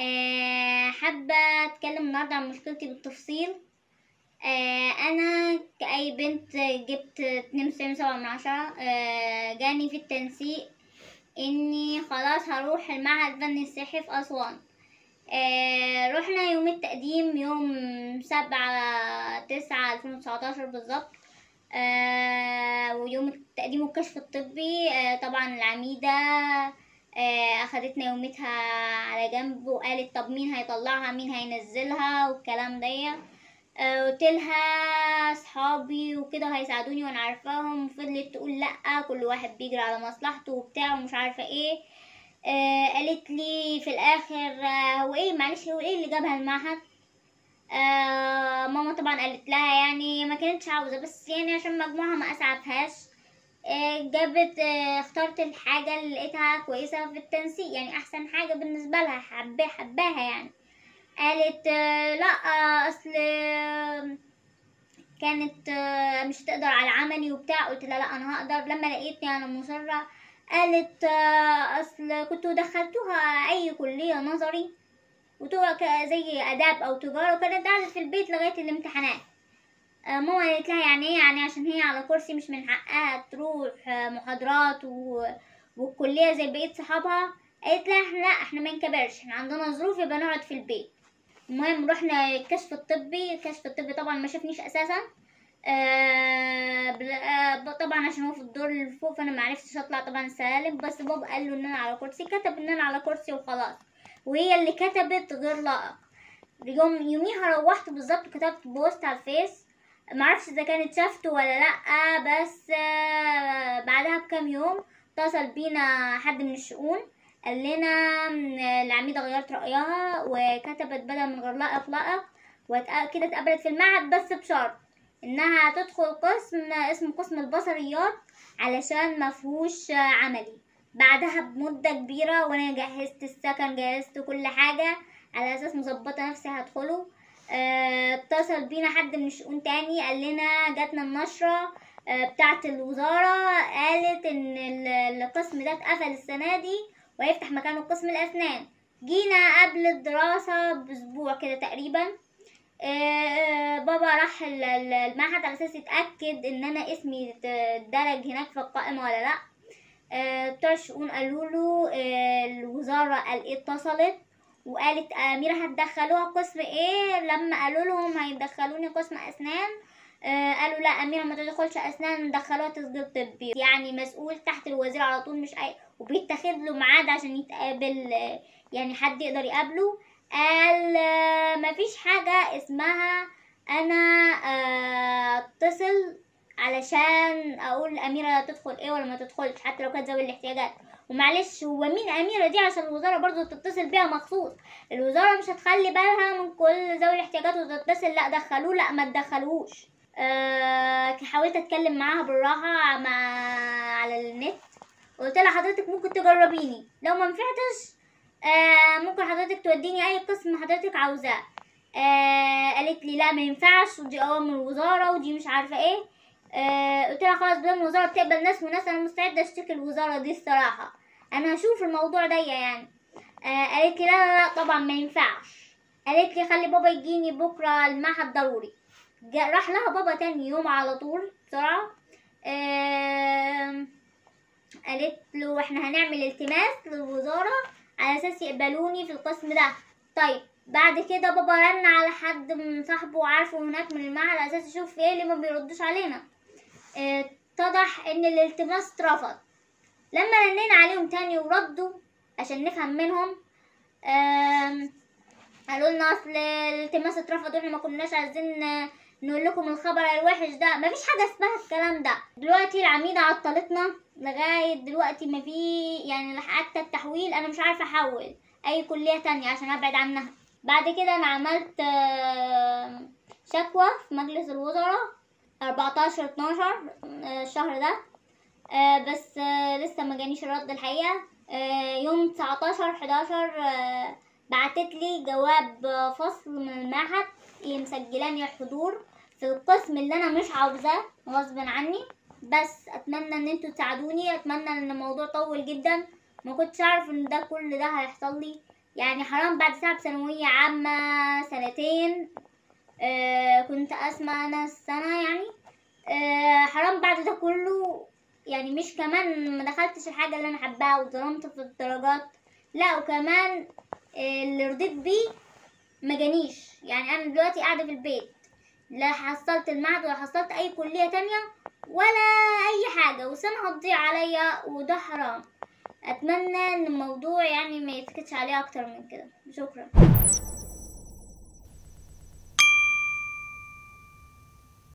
آه، حابة أتكلم النهاردة عن مشكلتي بالتفصيل آه، أنا كأي بنت جبت اتنين وتسعين سبعة من عشرة آه، جاني في التنسيق إني خلاص هروح المعهد الفني السياحي في أسوان آه، رحنا يوم التقديم يوم سبعة تسعة ألفين وتسعتاشر بالظبط آه، ويوم التقديم والكشف الطبي آه، طبعا العميدة آه، أخدتنا يومتها على جنب وقالت طب مين هيطلعها مين هينزلها والكلام ده آه، قلت لها صحابي وكده هيساعدوني وانا عارفاهم فضلت تقول لا كل واحد بيجري على مصلحته وبتاع ومش عارفه ايه آه قالت لي في الاخر آه هو ايه معلش هو ايه اللي جابها المعهد آه ماما طبعا قالت لها يعني ما كانتش عاوزه بس يعني عشان مجموعها ما اسعفهاش آه جابت آه اخترت الحاجه اللي لقيتها كويسه في التنسيق يعني احسن حاجه بالنسبه لها حباه حباها يعني قالت آه، لا آه، اصل آه، كانت آه، مش هتقدر على عملي وبتاع قلت لها لا انا هقدر لما لقيتني انا مصرة قالت آه، اصل كنت دخلتوها اي كلية نظري وتبقى ك- زي اداب او تجارة وكانت قاعدة في البيت لغاية الامتحانات آه، ماما قالت لها يعني ايه يعني عشان هي على كرسي مش من حقها تروح آه، محاضرات و... والكلية زي بقية صحابها قالت لها احنا لا احنا ما نكبرش احنا عندنا ظروف يبقى نقعد في البيت المهم رحنا الكشف الطبي الكشف الطبي طبعا ما شافنيش اساسا آه بل- آه طبعا عشان هو في الدور اللي فوق فانا ما عرفتش اطلع طبعا سلالم بس بابا قال له ان انا على كرسي كتب ان انا على كرسي وخلاص وهي اللي كتبت غير لائق يوم يوميها روحت بالظبط كتبت بوست على الفيس معرفش اذا كانت شافته ولا لا بس آه بعدها بكام يوم اتصل بينا حد من الشؤون قال لنا م، العميدة غيرت رأيها وكتبت بدل من غير لائق لائق وكده اتقبلت في المعهد بس بشرط انها تدخل قسم اسمه قسم البصريات علشان مفهوش عملي بعدها بمدة كبيرة وانا جهزت السكن جهزت كل حاجة على اساس مظبطة نفسي هدخله آه، اتصل بينا حد من الشؤون تاني قال لنا جاتنا النشرة آه، بتاعة الوزارة قالت ان ال- القسم ده اتقفل السنة دي وهيفتح مكانه قسم الأسنان جينا قبل الدراسة بأسبوع كده تقريبا آه، بابا راح ال- ال- المعهد على أساس يتأكد إن أنا اسمي اتدرج هناك في القائمة ولا لأ آه، بتوع الشؤون قالوا له آه، الوزارة قال إيه اتصلت وقالت أميرة هتدخلوها قسم ايه لما قالوا لهم هيدخلوني قسم أسنان آه، قالوا لا أميرة ما تدخلش أسنان ندخلوها تسجيل طبي يعني مسؤول تحت الوزير على طول مش أي وبيتاخد له ميعاد عشان يتقابل آه، يعني حد يقدر يقابله قال آه، مفيش حاجة اسمها أنا آه، اتصل علشان أقول أميرة تدخل ايه ولا ما تدخلش حتى لو كانت ذوي الاحتياجات ومعلش هو مين أميرة دي عشان الوزارة برضو تتصل بيها مخصوص الوزارة مش هتخلي بالها من كل ذوي الاحتياجات وتتصل لا دخلوه لا ما تدخلوش أه حاولت اتكلم معاها بالراحة مع على النت قلت لها حضرتك ممكن تجربيني لو ما نفعتش آه ممكن حضرتك توديني اي قسم حضرتك عاوزاه آه قالت لي لا ما ينفعش ودي اوامر الوزاره ودي مش عارفه ايه آه قلت لها خلاص بدل الوزاره بتقبل ناس وناس انا مستعده اشتكي الوزاره دي الصراحه انا هشوف الموضوع ده يعني آه قالت لي لا لا لا طبعا ما ينفعش قالت لي خلي بابا يجيني بكره المعهد ضروري جا- راح لها بابا تاني يوم على طول بسرعه آه قالت له احنا هنعمل التماس للوزارة على اساس يقبلوني في القسم ده طيب بعد كده بابا رن على حد من صاحبه عارفه هناك من المعهد على اساس يشوف ايه اللي ما بيردوش علينا اه، اتضح ان الالتماس اترفض لما رنينا عليهم تاني وردوا عشان نفهم منهم آم، قالوا لنا اصل الالتماس اترفض واحنا ما كناش عايزين آه، نقول لكم الخبر الوحش ده مفيش حاجه اسمها الكلام ده دلوقتي العميده عطلتنا لغايه دلوقتي ما في يعني حتى التحويل انا مش عارفه احول اي كليه تانية عشان ابعد عنها بعد كده انا عملت آه، شكوى في مجلس الوزراء 14 12 آه، الشهر ده آه، بس آه، لسه ما جانيش الرد الحقيقه آه، يوم 19 11 آه، بعتت لي جواب آه، فصل من المعهد اللي مسجلاني الحضور في القسم اللي انا مش عاوزاه غصب عني بس اتمنى ان انتوا تساعدوني اتمنى ان الموضوع طول جدا ما كنتش اعرف ان ده كل ده هيحصل لي يعني حرام بعد سنة ثانوية عامة سنتين آه كنت اسمع انا السنة يعني آه حرام بعد ده كله يعني مش كمان ما دخلتش الحاجة اللي انا حباها وظلمت في الدرجات لا وكمان آه اللي رضيت بيه ما جانيش يعني انا دلوقتي قاعدة في البيت لا حصلت المعهد ولا حصلت اي كلية تانية ولا اي حاجة وسنة هتضيع عليا وده حرام اتمنى ان الموضوع يعني ما يتكتش عليه اكتر من كده شكرا